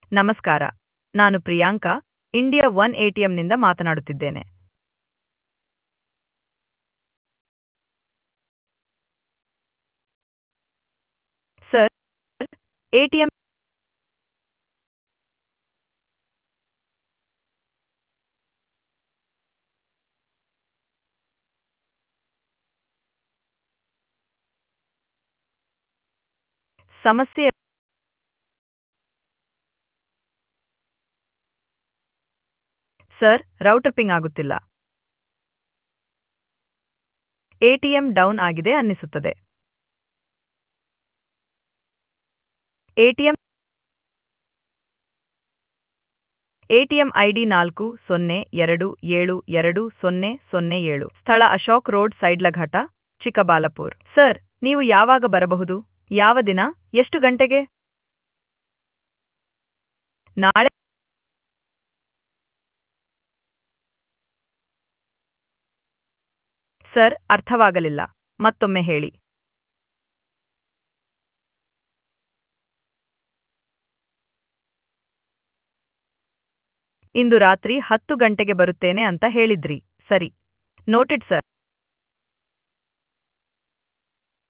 ನಮಸ್ಕಾರ ನಾನು Priyanka India one ಎಟಿಎಂನಿಂದ ಮಾತನಾಡುತ್ತಿದ್ದೇನೆ ಸರ್ ಎಟಿಎಂ ಸಮಸ್ಯೆ ಸರ್ ರೌಟರ್ ಪಿಂಗ್ ಆಗುತ್ತಿಲ್ಲ ಎಟಿಎಂ ಡೌನ್ ಆಗಿದೆ ಅನ್ನಿಸುತ್ತದೆ ಎಟಿಎಂ ಎಟಿಎಂ ಐಡಿ ನಾಲ್ಕು ಸೊನ್ನೆ ಎರಡು ಏಳು ಎರಡು ಸೊನ್ನೆ ಸೊನ್ನೆ ಏಳು ಸ್ಥಳ ಅಶೋಕ್ ರೋಡ್ ಸೈಡ್ಲಘಾಟ ಚಿಕ್ಕಬಾಲಪುರ್ ಸರ್ ನೀವು ಯಾವಾಗ ಬರಬಹುದು ಯಾವ ದಿನ ಎಷ್ಟು ಗಂಟೆಗೆ ನಾಳೆ ಸರ್ ಅರ್ಥವಾಗಲಿಲ್ಲ ಮತ್ತೊಮ್ಮೆ ಹೇಳಿ ಇಂದು ರಾತ್ರಿ ಹತ್ತು ಗಂಟೆಗೆ ಬರುತ್ತೇನೆ ಅಂತ ಹೇಳಿದ್ರಿ ಸರಿ ನೋಟೆಡ್ ಸರ್